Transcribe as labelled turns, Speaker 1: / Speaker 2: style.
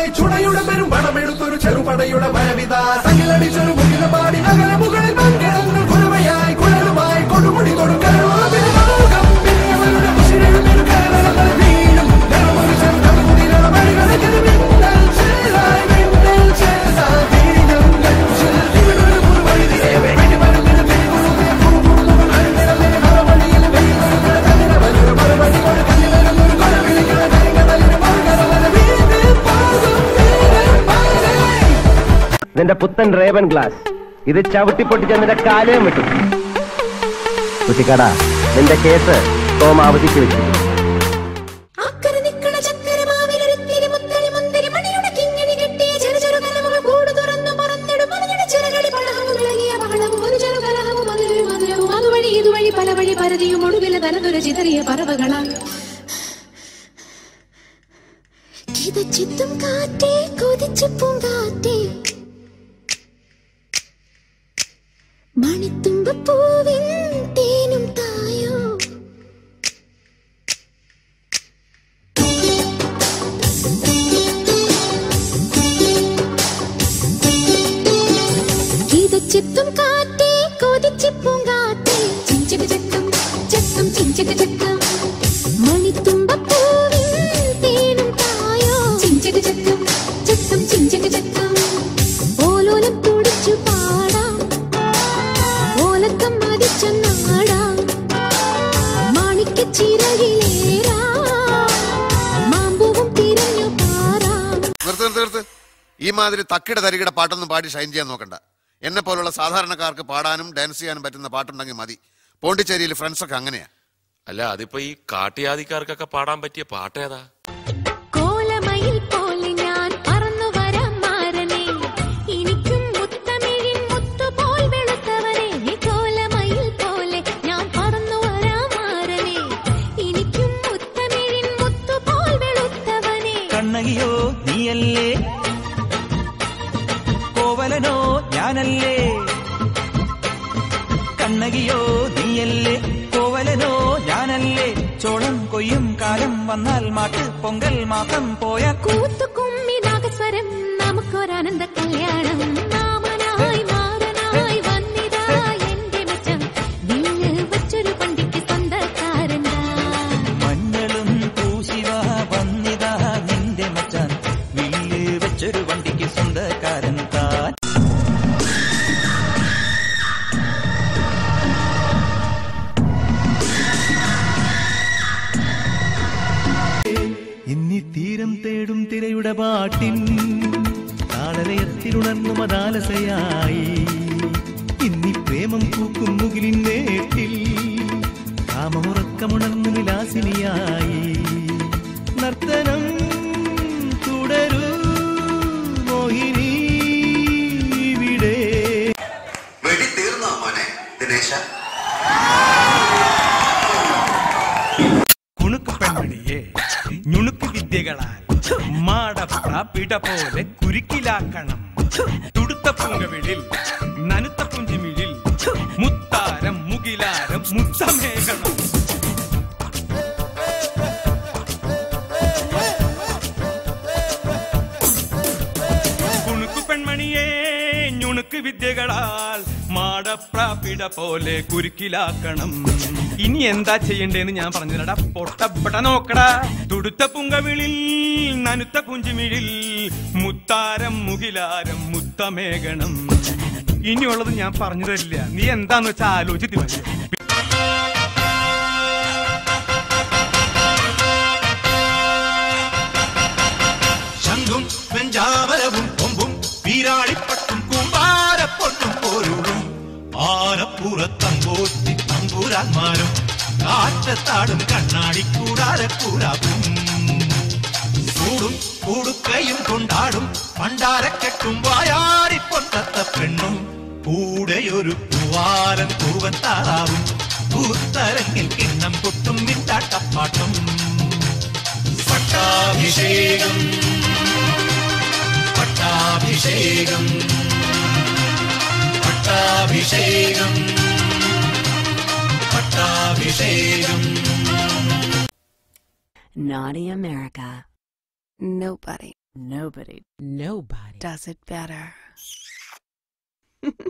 Speaker 1: പാടി ചുണയുടെ പെരും പണമെടുത്തൊരു ചെറുപടയുടെ വരവിത തങ്ങിലടിച്ചൊരു മുകില പാടി നഗര മുകളിൽ പങ്കിടങ്ങൾ കുഴമയായി കുഴലുമായി കൊടുമുടി കൊടുക്കലും വീഴും നിറമൊരു ചെറുതമുതിരണ വഴികളെ മിന്നൽ ചേരായി മിന്നൽ ചേരാ വീഴും നെഞ്ചിൽ ഇവിടൊരു പുതുവഴിതിരെ വെടിമരുന്നിന് പിടികൊടുക്കുക പൂപ്പുള്ളുകൾ അഴിഞ്ഞിടലിന് മറവഴിയിൽ വെയിലൊരുക്കുക തന്നിരവനൊരു മറുപടി കൊടുക്കൽ വരുന്നൊരു കൊലവിളികളെ കരിങ്കടലിന് മറുകടവന വീണ് പോകും വീരൻ പാലേ
Speaker 2: നിന്റെ പുത്തൻ റേവൻ ഗ്ലാസ് ഇത് ചവിട്ടി പൊട്ടിച്ച നിന്റെ കാലയും വിട്ടു കുട്ടിക്കട നിന്റെ കേസ് തോമ അവധിക്ക് വെച്ചു
Speaker 3: അക്കര നിക്കണ ചക്കര മാവിലൊരുത്തിരി മുത്തരി മുന്തിരി മണിയുടെ കിങ്ങിണി കെട്ടിയ ചെറു ചെറു കലമുകൾ കൂട് തുറന്നു പറന്നിടും മലഞ്ഞിട ചിറകളി പഴഹവും വിളകിയ ബഹളവും ഒരു ചെറു കലഹവും മധുരവും മധുരവും അതുവഴി ഇതുവഴി പല വഴി പരതിയും ഒടുവില തലതുര ചിതറിയ പറവകളാണ് കിതച്ചിത്തും കാറ്റേ കൊതിച്ചു പൂങ്കാറ്റേ മണിത്തുമ്പൂവിൻ തേനും തായോ ഗീതച്ചിത്തും കാറ്റേ കൊതിച്ചിപ്പും കാറ്റേ ചിഞ്ചക ചക്കം ചക്കം ചിഞ്ചക ചക്കം മണിത്തുമ്പൂവിൻ തേനും തായോ ചിഞ്ചക ചക്കം ചക്കം ചിഞ്ചക ചക്കം ഓലോലം കുടിച്ചു പാടാം ഓലക്കം മതിച്ചെന്നാടാം മാണിക്ക ചിറകിലേറാ മാമ്പൂവും തിരഞ്ഞു പാറാം
Speaker 4: നിർത്ത് നിർത്ത് നിർത്ത് ഈ മാതിരി തക്കിട തരികിട പാട്ടൊന്നും പാടി ഷൈൻ ചെയ്യാൻ നോക്കണ്ട എന്നെ പോലുള്ള സാധാരണക്കാർക്ക് പാടാനും ഡാൻസ് ചെയ്യാനും പറ്റുന്ന പാട്ടുണ്ടെങ്കിൽ മതി പോണ്ടിച്ചേരിയിൽ ഫ്രണ്ട്സൊക്കെ അങ്ങനെയാ
Speaker 5: അല്ല അതിപ്പോ ഈ കാട്ടിയാദിക്കാർക്കൊക്കെ പാടാൻ പറ്റിയ പാട്ടേതാ
Speaker 3: കോലമയിൽ പോലെ ഞാൻ പറന്നു വരാം മാരനെ എനിക്കും മുത്തമിഴിൻ മുത്തുപോൽ വെളുത്തവനെ ഈ കോലമയിൽ പോലെ ഞാൻ പറന്നു വരാം മാരനെ എനിക്കും മുത്തമിഴിൻ മുത്തുപോൽ വെളുത്തവനെ
Speaker 6: കണ്ണകിയോ നീയല്ലേ കോവലനോ ഞാനല്ലേ കണ്ണകിയോ നീയല്ലേ കോവലനോ ഞാനല്ലേ ചോളം കൊയ്യും കാലം വന്നാൽ മാട്ട് പൊങ്കൽ മാസം പോയ
Speaker 3: കൂത്തുകുമ്മി നാഗസ്വരം നമുക്കൊരാനന്ദ കല്യാണം മാമനായി മാറനായി വന്നിതാ എന്റെ മെച്ചം വില്ല് വച്ചൊരു പണ്ടിക്ക് സ്വന്തക്കാരനാ
Speaker 6: മഞ്ഞളും പൂശിവ വന്നിതാ നിന്റെ മച്ചാൻ വില്ല് വെച്ചൊരു വണ്ടിക്ക് സ്വന്തക്കാരൻ താൻ
Speaker 7: ഇന്നി തീരം തേടും തിരയുടെ പാട്ടിൻ താളലയത്തിലുണർന്നു മതാലസയായി ഇന്നി പ്രേമം പൂക്കും മുകിലിൻ നേട്ടിൽ കാമമുറക്കമുണർന്നു വിലാസിനിയായി നർത്തനം തുടരൂ മോഹിനി ഇവിടെ
Speaker 8: വെടി തീർന്നോ മോനെ ദിനേശ
Speaker 7: കുണുക്ക് പെൺമണിയെ ഞുണുക്ക് വിദ്യകളാൽ മാടപ്ര പിട പോലെ കുരുക്കിലാക്കണം തുടുത്ത പുങ്കവിളിൽ നനുത്ത പുഞ്ചിമിഴിൽ മുത്താരം മുകിലാരം മുത്തമേകണം കുണുക്കു പെൺമണിയെ ഞുണുക്ക് വിദ്യകളാൽ മാടപ്രാപിട പോലെ കുരുക്കിലാക്കണം ഇനി എന്താ ചെയ്യണ്ടേന്ന് ഞാൻ പറഞ്ഞില്ലടാ പൊട്ടപ്പെട്ട നോക്കടാ തുടുത്ത പുങ്കവിളിൽ നനുത്ത പുഞ്ചിമിഴിൽ മുത്താരം മുകിലാരം മുത്തമേകണം ഇനിയുള്ളത് ഞാൻ പറഞ്ഞു തരില്ല നീ എന്താന്ന് വെച്ചാ ആലോചിച്ച് മതി
Speaker 6: ശംഖും വെഞ്ചാമരവും കൊമ്പും വീരാളിപ്പട്ടും കൂമ്പാരപ്പൊട്ടും പോരുളും ആനപ്പുറത്തമ്പോട്ടി തമ്പുരാന്മാരും കാറ്റത്താടും കണ്ണാടി കൂടാരക്കൂടാക്കും കൂടും കൂടുക്കയും കൊണ്ടാടും പണ്ടാരക്കെട്ടും വായാടി പൊട്ടത്ത പെണ്ണും കൂടെയൊരു പൂവാലൻ പൂവൻ താറാവും പൂത്തരങ്ങിൽ കിണ്ണം പൊട്ടും മിണ്ടാട്ടപ്പാട്ടും പട്ടാഭിഷേകം പട്ടാഭിഷേകം പട്ടാഭിഷേകം പട്ടാഭിഷേകം
Speaker 9: Naughty America. Nobody Nobody. Nobody. Does it better.